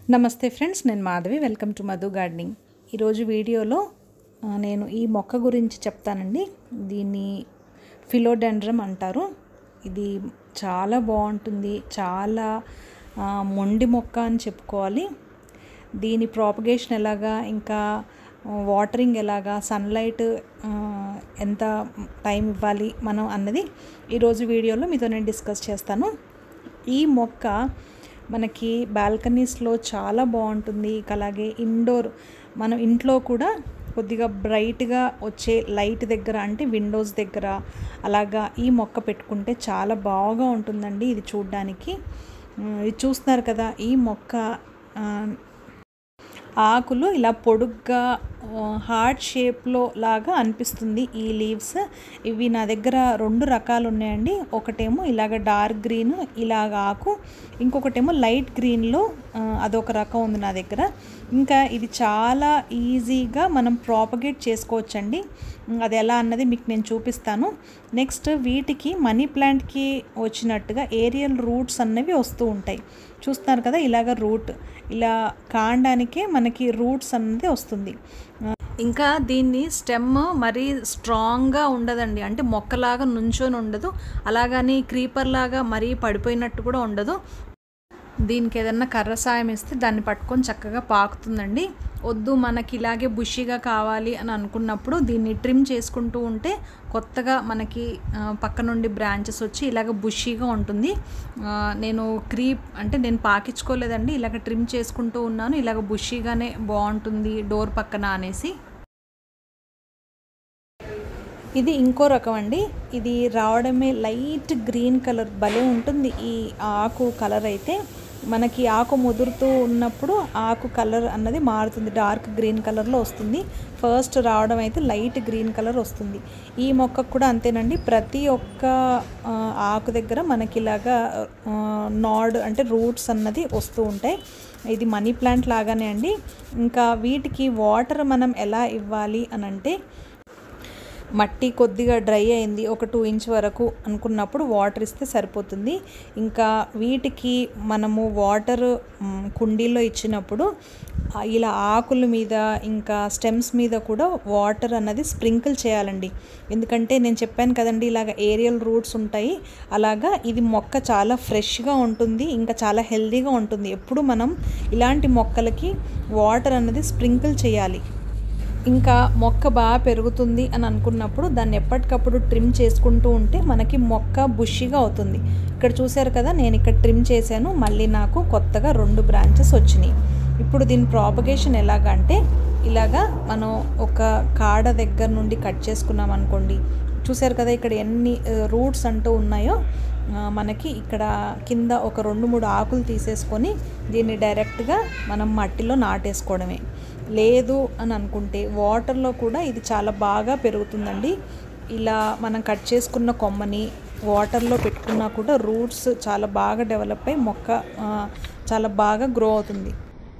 నమస్తే ఫ్రెండ్స్ నేను Madhavi welcome to Madhu gardening ఈరోజు వీడియోలో ఆ, నేను ఈ మొక్క గురించి చెప్తానండి దీన్ని ఫిలోడెండ్రమ్ అంటారు ఇది చాలా బాగుంటుంది చాలా ఆ, మొండి మొక్క అని చెప్పుకోవాలి దీని ప్రాపగేషన్ ఎలాగా ఇంకా వాటరింగ్ ఎలాగా సన్లైట్ ఎంత టైం ఇవ్వాలి మనం అన్నది ఈరోజు వీడియోలో మీతో నేను డిస్కస్ చేస్తాను ఈ మొక్క మనకి బాల్కనీస్లో చాలా బాగుంటుంది ఇక అలాగే ఇండోర్ మనం ఇంట్లో కూడా కొద్దిగా బ్రైట్గా వచ్చే లైట్ దగ్గర అంటే విండోస్ దగ్గర అలాగా ఈ మొక్క పెట్టుకుంటే చాలా బాగా ఉంటుందండి ఇది చూడ్డానికి ఉమ్, ఇది చూస్తున్నారు కదా ఈ మొక్క ఆ, ఆకులు ఇలా పొడుగ్గా హార్ట్ షేప్లో లాగా అనిపిస్తుంది ఈ లీవ్స్ ఇవి నా దగ్గర రెండు రకాలు ఉన్నాయండి ఒకటేమో ఇలాగ డార్క్ గ్రీన్ ఇలాగ ఆకు ఇంకొకటేమో లైట్ గ్రీన్లో ఆ, అదొక రకం ఉంది నా దగ్గర ఇంకా ఇది చాలా ఈజీగా మనం ప్రాపగేట్ చేసుకోవచ్చండి ఉమ్, అది ఎలా అన్నది మీకు నేను చూపిస్తాను నెక్స్ట్ వీటికి మనీ ప్లాంట్కి వచ్చినట్టుగా ఏరియల్ రూట్స్ అన్నవి వస్తూ ఉంటాయి చూస్తున్నారు కదా ఇలాగ రూట్ ఇలా కాండానికే మనకి రూట్స్ అన్నది వస్తుంది ఆ, ఇంకా దీన్ని స్టెమ్ మరీ స్ట్రాంగ్గా ఉండదండి అంటే మొక్కలాగా నుంచొని ఉండదు అలాగని క్రీపర్ లాగా మరీ పడిపోయినట్టు కూడా ఉండదు దీనికి ఏదన్నా కర్ర సాయం ఇస్తే దాన్ని పట్టుకొని చక్కగా పాకుతుందండి వద్దు మనకి ఇలాగే బుషిగా కావాలి అని అనుకున్నప్పుడు దీన్ని ట్రిమ్ చేసుకుంటూ ఉంటే కొత్తగా మనకి ఆ, పక్క నుండి బ్రాంచెస్ వచ్చి ఇలాగ బుషీగా ఉంటుంది ఆ, నేను క్రీప్ అంటే నేను పాకించుకోలేదండి ఇలాగ ట్రిమ్ చేసుకుంటూ ఉన్నాను ఇలాగ బుషీగానే బాగుంటుంది డోర్ పక్కన అనేసి ఇది ఇంకో రకం అండి ఇది రావడమే లైట్ గ్రీన్ కలర్ భలే ఉంటుంది ఈ ఆకు కలర్ అయితే మనకి ఆకు ముదురుతూ ఉన్నప్పుడు ఆకు కలర్ అన్నది మారుతుంది డార్క్ గ్రీన్ కలర్లో వస్తుంది ఫస్ట్ రావడం అయితే లైట్ గ్రీన్ కలర్ వస్తుంది ఈ మొక్కకు కూడా అంతేనండి ప్రతి ఒక్క ఆ, ఆకు దగ్గర మనకి ఇలాగా ఆ, నాడ్ అంటే రూట్స్ అన్నది వస్తూ ఉంటాయి ఇది మనీ ప్లాంట్ లాగానే అండి ఇంకా వీటికి వాటర్ మనం ఎలా ఇవ్వాలి అని అంటే మట్టి కొద్దిగా డ్రై అయింది ఒక టూ ఇంచ్ వరకు అనుకున్నప్పుడు వాటర్ ఇస్తే సరిపోతుంది ఇంకా వీటికి మనము వాటర్ మ్, కుండీలో ఇచ్చినప్పుడు ఆ, ఇలా ఆకుల మీద ఇంకా స్టెమ్స్ మీద కూడా వాటర్ అన్నది స్ప్రింకిల్ చేయాలండి ఎందుకంటే నేను చెప్పాను కదండి ఇలాగ ఏరియల్ రూట్స్ ఉంటాయి అలాగా ఇది మొక్క చాలా ఫ్రెష్గా ఉంటుంది ఇంకా చాలా హెల్దీగా ఉంటుంది ఎప్పుడు మనం ఇలాంటి మొక్కలకి వాటర్ అన్నది స్ప్రింకిల్ చేయాలి ఇంకా మొక్క బాగా పెరుగుతుంది అని అనుకున్నప్పుడు దాన్ని ఎప్పటికప్పుడు ట్రిమ్ చేసుకుంటూ ఉంటే మనకి మొక్క బుషిగా అవుతుంది ఇక్కడ చూశారు కదా నేను ఇక్కడ ట్రిమ్ చేశాను మళ్ళీ నాకు కొత్తగా రెండు బ్రాంచెస్ వచ్చినాయి ఇప్పుడు దీని ప్రాపగేషన్ ఎలాగంటే ఇలాగా మనం ఒక కాడ దగ్గర నుండి కట్ చేసుకున్నాం అనుకోండి చూశారు కదా ఇక్కడ ఎన్ని రూట్స్ అంటూ ఉన్నాయో ఆ, మనకి ఇక్కడ కింద ఒక రెండు మూడు ఆకులు తీసేసుకొని దీన్ని డైరెక్ట్గా మనం మట్టిలో నాటేసుకోవడమే లేదు అని అనుకుంటే వాటర్లో కూడా ఇది చాలా బాగా పెరుగుతుందండి ఇలా మనం కట్ చేసుకున్న కొమ్మని వాటర్లో పెట్టుకున్నా కూడా రూట్స్ చాలా బాగా డెవలప్ అయ్యి మొక్క ఆ, చాలా బాగా గ్రో అవుతుంది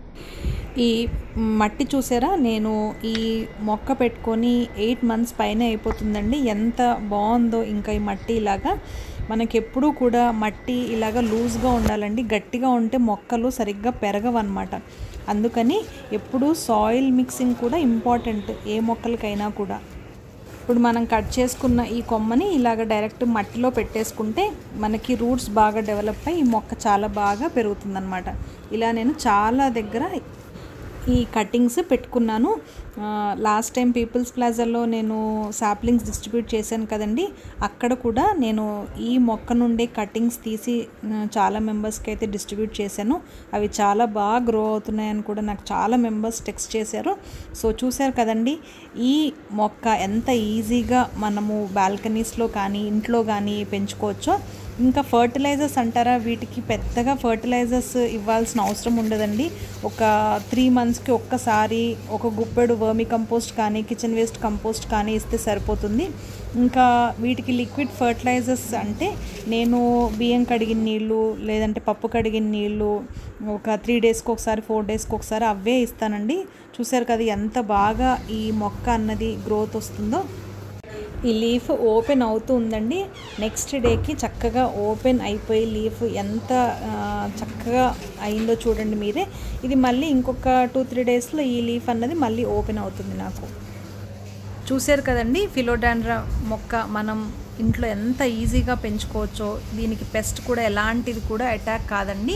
ఈ మట్టి చూసారా నేను ఈ మొక్క పెట్టుకొని ఎయిట్ మంత్స్ పైన అయిపోతుందండి ఎంత బాగుందో ఇంకా ఈ మట్టి ఇలాగా మనకి ఎప్పుడూ కూడా మట్టి ఇలాగా లూజ్గా ఉండాలండి గట్టిగా ఉంటే మొక్కలు సరిగ్గా పెరగవన్నమాట అందుకని ఎప్పుడూ సాయిల్ మిక్సింగ్ కూడా ఇంపార్టెంట్ ఏ మొక్కలకైనా కూడా ఇప్పుడు మనం కట్ చేసుకున్న ఈ కొమ్మని ఇలాగ డైరెక్ట్ మట్టిలో పెట్టేసుకుంటే మనకి రూట్స్ బాగా డెవలప్ అయ్యి ఈ మొక్క చాలా బాగా పెరుగుతుందన్నమాట ఇలా నేను చాలా దగ్గర ఈ కటింగ్స్ పెట్టుకున్నాను లాస్ట్ టైం పీపుల్స్ ప్లాజాలో నేను సాప్లింగ్స్ డిస్ట్రిబ్యూట్ చేశాను కదండి అక్కడ కూడా నేను ఈ మొక్క నుండే కటింగ్స్ తీసి ఆ, చాలా మెంబర్స్కి అయితే డిస్ట్రిబ్యూట్ చేశాను అవి చాలా బాగా గ్రో అవుతున్నాయని కూడా నాకు చాలా మెంబర్స్ టెక్స్ట్ చేశారు సో చూశారు కదండి ఈ మొక్క ఎంత ఈజీగా మనము బాల్కనీస్లో కానీ ఇంట్లో కానీ పెంచుకోవచ్చో ఇంకా ఫర్టిలైజర్స్ అంటారా వీటికి పెద్దగా ఫర్టిలైజర్స్ ఇవ్వాల్సిన అవసరం ఉండదండి ఒక త్రీ మంత్స్కి ఒక్కసారి ఒక గుప్పెడు వర్మి కంపోస్ట్ కానీ కిచెన్ వేస్ట్ కంపోస్ట్ కానీ ఇస్తే సరిపోతుంది ఇంకా వీటికి లిక్విడ్ ఫర్టిలైజర్స్ అంటే నేను బియ్యం కడిగిన నీళ్ళు లేదంటే పప్పు కడిగిన నీళ్ళు ఒక త్రీ డేస్కి ఒకసారి ఫోర్ డేస్కి ఒకసారి అవే ఇస్తానండి చూసారు కదా ఎంత బాగా ఈ మొక్క అన్నది గ్రోత్ వస్తుందో ఈ లీఫ్ ఓపెన్ అవుతూ ఉందండి నెక్స్ట్ డేకి చక్కగా ఓపెన్ అయిపోయి లీఫ్ ఎంత ఆ, చక్కగా అయిందో చూడండి మీరే ఇది మళ్ళీ ఇంకొక టూ త్రీ డేస్లో ఈ లీఫ్ అన్నది మళ్ళీ ఓపెన్ అవుతుంది నాకు చూశారు కదండి ఫిలోడాండ్రా మొక్క మనం ఇంట్లో ఎంత ఈజీగా పెంచుకోవచ్చో దీనికి పెస్ట్ కూడా ఎలాంటిది కూడా అటాక్ కాదండి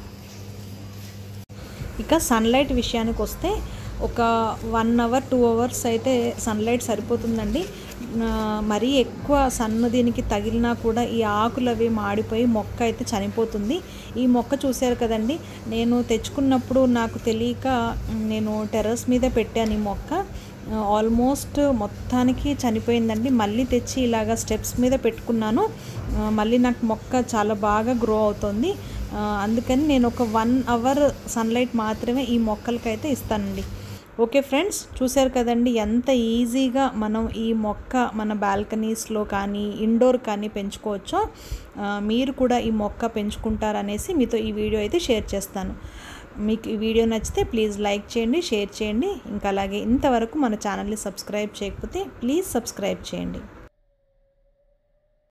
ఇక సన్లైట్ విషయానికి వస్తే ఒక వన్ అవర్ టూ అవర్స్ అయితే సన్లైట్ సరిపోతుందండి ఆ, మరీ ఎక్కువ సన్ను దీనికి తగిలినా కూడా ఈ ఆకులు అవి మాడిపోయి మొక్క అయితే చనిపోతుంది ఈ మొక్క చూశారు కదండి నేను తెచ్చుకున్నప్పుడు నాకు తెలియక నేను టెర్రస్ మీద పెట్టాను ఈ మొక్క ఆల్మోస్ట్ మొత్తానికి చనిపోయిందండి మళ్ళీ తెచ్చి ఇలాగ స్టెప్స్ మీద పెట్టుకున్నాను ఆ, మళ్ళీ నాకు మొక్క చాలా బాగా గ్రో అవుతుంది ఆ, అందుకని నేను ఒక వన్ అవర్ సన్లైట్ మాత్రమే ఈ మొక్కలకైతే ఇస్తానండి ఓకే ఫ్రెండ్స్ చూశారు కదండి ఎంత ఈజీగా మనం ఈ మొక్క మన బాల్కనీస్లో కానీ ఇండోర్ కానీ పెంచుకోవచ్చో ఆ, మీరు కూడా ఈ మొక్క పెంచుకుంటారనేసి మీతో ఈ వీడియో అయితే షేర్ చేస్తాను మీకు ఈ వీడియో నచ్చితే ప్లీజ్ లైక్ చేయండి షేర్ చేయండి ఇంకా అలాగే ఇంతవరకు మన ఛానల్ని సబ్స్క్రైబ్ చేయకపోతే ప్లీజ్ సబ్స్క్రైబ్ చేయండి